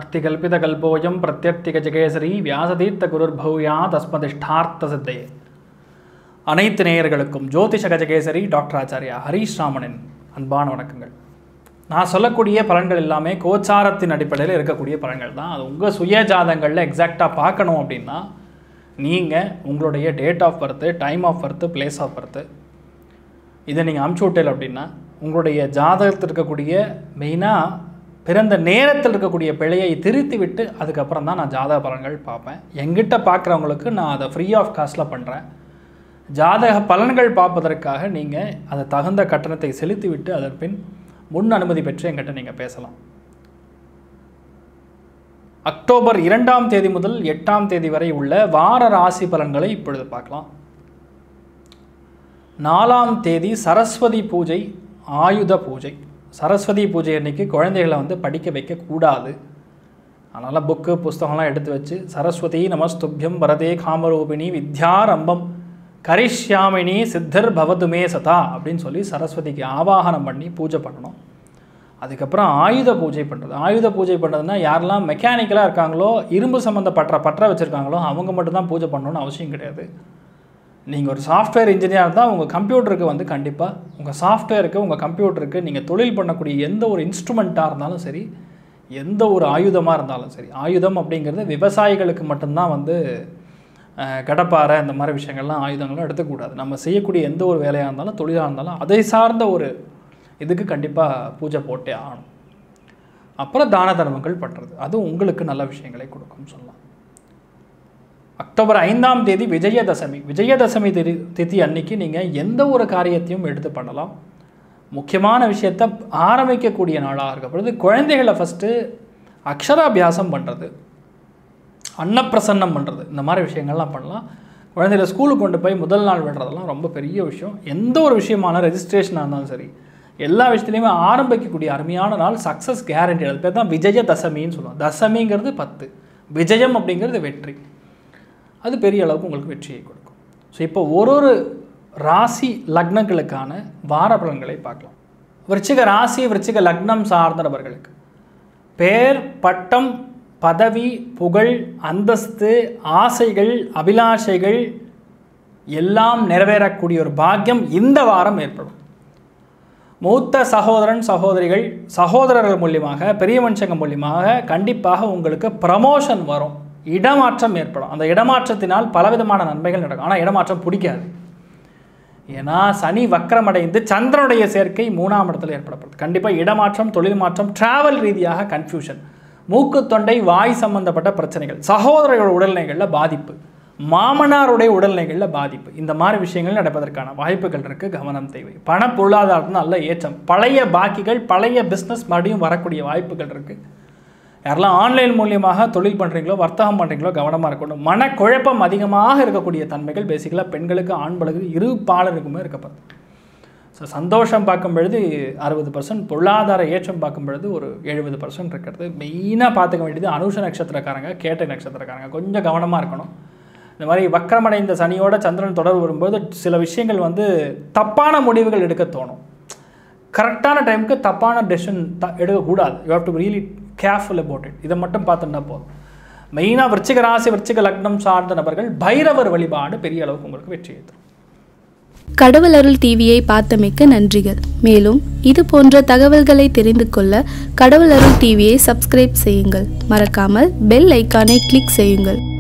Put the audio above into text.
அர்த்திகல்பிதகல்போயம் பிரத்யர்த்திகஜகேசரி வியாசதீர்த்த குருர்பௌயா தஸ்மதிஷ்டார்த்த சித்தையே அனைத்து நேயர்களுக்கும் ஜோதிஷ கஜகேசரி டாக்டர் ஆச்சாரியா ஹரீஷ் ராமனின் அன்பான வணக்கங்கள் நான் சொல்லக்கூடிய பலன்கள் எல்லாமே கோச்சாரத்தின் அடிப்படையில் இருக்கக்கூடிய பலன்கள் தான் அது உங்கள் சுய ஜாதங்களில் எக்ஸாக்டாக பார்க்கணும் அப்படின்னா நீங்கள் உங்களுடைய date of birth time of birth place of birth இதை நீங்கள் அமுச்சு விட்டல அப்படின்னா உங்களுடைய ஜாதகத்தில் இருக்கக்கூடிய மெயினாக பிறந்த நேரத்தில் இருக்கக்கூடிய பிழையை திருத்தி விட்டு அதுக்கப்புறம் தான் நான் ஜாதக பலன்கள் பார்ப்பேன் எங்கிட்ட பார்க்குறவங்களுக்கு நான் அதை ஃப்ரீ ஆஃப் காஸ்ட்டில் பண்ணுறேன் ஜாதக பலன்கள் பார்ப்பதற்காக நீங்கள் அதை தகுந்த கட்டணத்தை செலுத்தி விட்டு அதன் பின் முன் அனுமதி பெற்று எங்கிட்ட நீங்கள் பேசலாம் அக்டோபர் இரண்டாம் தேதி முதல் எட்டாம் தேதி வரை உள்ள வார ராசி பலன்களை இப்பொழுது பார்க்கலாம் நாலாம் தேதி சரஸ்வதி பூஜை ஆயுத பூஜை சரஸ்வதி பூஜை அன்னைக்கு குழந்தைகளை வந்து படிக்க வைக்கக்கூடாது அதனால் புக்கு புஸ்தகம்லாம் எடுத்து வச்சு சரஸ்வதி நமஸ்துபியம் வரதே காமரூபிணி வித்யாரம்பம் கரிஷ்யாமினி சித்தர் பவதுமே சதா அப்படின்னு சொல்லி சரஸ்வதிக்கு ஆவாகனம் பண்ணி பூஜை பண்ணணும் அதுக்கப்புறம் ஆயுத பூஜை பண்ணுறது ஆயுத பூஜை பண்ணுறதுனா யாரெல்லாம் மெக்கானிக்கலாக இருக்காங்களோ இரும்பு சம்மந்தப்பட்ட பற்ற வச்சுருக்காங்களோ அவங்க மட்டும்தான் பூஜை பண்ணணும்னு அவசியம் கிடையாது நீங்கள் ஒரு சாஃப்ட்வேர் இன்ஜினியர் இருந்தால் உங்கள் கம்ப்யூட்டருக்கு வந்து கண்டிப்பாக உங்கள் சாஃப்ட்வேருக்கு உங்கள் கம்ப்யூட்டருக்கு நீங்கள் தொழில் பண்ணக்கூடிய எந்த ஒரு இன்ஸ்ட்ருமெண்ட்டாக இருந்தாலும் சரி எந்த ஒரு ஆயுதமாக இருந்தாலும் சரி ஆயுதம் அப்படிங்கிறது விவசாயிகளுக்கு மட்டும்தான் வந்து அஹ், கடப்பாரை இந்த மாதிரி விஷயங்கள்லாம் ஆயுதங்கள்லாம் எடுத்துக்கூடாது நம்ம செய்யக்கூடிய எந்த ஒரு வேலையாக இருந்தாலும் தொழிலாக இருந்தாலும் அதை சார்ந்த ஒரு இதுக்கு கண்டிப்பாக பூஜை போட்டே ஆகணும் அப்புறம் தான தர்மங்கள் பண்ணுறது அது உங்களுக்கு நல்ல விஷயங்களை கொடுக்கும் சொல்லலாம் அக்டோபர் ஐந்தாம் தேதி விஜயதசமி விஜயதசமி திதி திதி அன்னைக்கு நீங்கள் எந்த ஒரு காரியத்தையும் எடுத்து பண்ணலாம் முக்கியமான விஷயத்தை ஆரம்பிக்கக்கூடிய நாளாக இருக்க பொழுது குழந்தைகளை ஃபஸ்ட்டு அக்ஷராபியாசம் பண்ணுறது அன்னப்பிரசன்னம் பண்ணுறது இந்த மாதிரி விஷயங்கள்லாம் பண்ணலாம் குழந்தைகளை ஸ்கூலுக்கு கொண்டு போய் முதல் நாள் விடுறதெல்லாம் ரொம்ப பெரிய விஷயம் எந்த ஒரு விஷயமான ரெஜிஸ்ட்ரேஷனாக இருந்தாலும் சரி எல்லா விஷயத்துலையுமே ஆரம்பிக்கக்கூடிய அருமையான நாள் சக்ஸஸ் கேரண்டி அது பேர் தான் விஜய தசமின்னு சொல்லுவோம் தசமிங்கிறது பத்து விஜயம் அப்படிங்கிறது வெற்றி அது பெரிய அளவுக்கு உங்களுக்கு வெற்றியை கொடுக்கும் ஸோ இப்போ ஒரு ஒரு ராசி லக்னங்களுக்கான வார பலன்களை பார்க்கலாம் விருச்சிக ராசி விருச்சிக லக்னம் சார்ந்த நபர்களுக்கு பேர் பட்டம் பதவி புகழ் அந்தஸ்து ஆசைகள் அபிலாஷைகள் எல்லாம் நிறைவேறக்கூடிய ஒரு பாக்கியம் இந்த வாரம் ஏற்படும் மூத்த சகோதரன் சகோதரிகள் சகோதரர்கள் மூலியமாக பெரிய மனுஷங்க மூலியமாக கண்டிப்பாக உங்களுக்கு ப்ரமோஷன் வரும் இடமாற்றம் ஏற்படும் அந்த இடமாற்றத்தினால் பலவிதமான நன்மைகள் நடக்கும் ஆனால் இடமாற்றம் பிடிக்காது ஏன்னா சனி வக்கரமடைந்து சந்திரனுடைய சேர்க்கை மூணாம் இடத்துல ஏற்படப்படுது கண்டிப்பாக இடமாற்றம் தொழில் மாற்றம் டிராவல் ரீதியாக கன்ஃபியூஷன் மூக்கு தொண்டை வாய் சம்பந்தப்பட்ட பிரச்சனைகள் சகோதரர்களோட உடல்நிலைகளில் பாதிப்பு மாமனாருடைய உடல்நிலைகளில் பாதிப்பு இந்த மாதிரி விஷயங்கள் நடப்பதற்கான வாய்ப்புகள் இருக்குது கவனம் தேவை பண பொருளாதாரத்தில் நல்ல ஏற்றம் பழைய பாக்கிகள் பழைய பிஸ்னஸ் மறுபடியும் வரக்கூடிய வாய்ப்புகள் இருக்குது யாரெல்லாம் ஆன்லைன் மூலியமாக தொழில் பண்ணுறீங்களோ வர்த்தகம் பண்ணுறீங்களோ கவனமாக இருக்கணும் மனக்குழப்பம் அதிகமாக இருக்கக்கூடிய தன்மைகள் பேசிக்கலாக பெண்களுக்கு ஆண்களுக்கு இரு பாலருக்குமே இருக்கப்படுது ஸோ சந்தோஷம் பார்க்கும் பொழுது அறுபது பர்சன்ட் பொருளாதார ஏற்றம் பார்க்கும் பொழுது ஒரு எழுபது பர்சன்ட் இருக்கிறது மெயினாக பார்த்துக்க வேண்டியது அனுஷ நட்சத்திரக்காரங்க கேட்டை நட்சத்திரக்காரங்க கொஞ்சம் கவனமாக இருக்கணும் இந்த மாதிரி வக்கரமடைந்த சனியோட சந்திரன் தொடர்பு வரும்போது சில விஷயங்கள் வந்து தப்பான முடிவுகள் எடுக்க தோணும் கரெக்டான டைமுக்கு தப்பான டெசிஷன் த எடுக்கக்கூடாது you have to really careful about it இதை மட்டும் பார்த்துட்டா போதும் மெயினாக விருச்சிக ராசி விருச்சிக லக்னம் சார்ந்த நபர்கள் பைரவர் வழிபாடு பெரிய அளவுக்கு உங்களுக்கு வெற்றியை தரும் கடவுள் அருள் டிவியை பார்த்தமைக்க நன்றிகள் மேலும் இது போன்ற தகவல்களை தெரிந்து கொள்ள கடவுள் அருள் டிவியை சப்ஸ்கிரைப் செய்யுங்கள் மறக்காமல் பெல் ஐக்கானை கிளிக் செய்யுங்கள்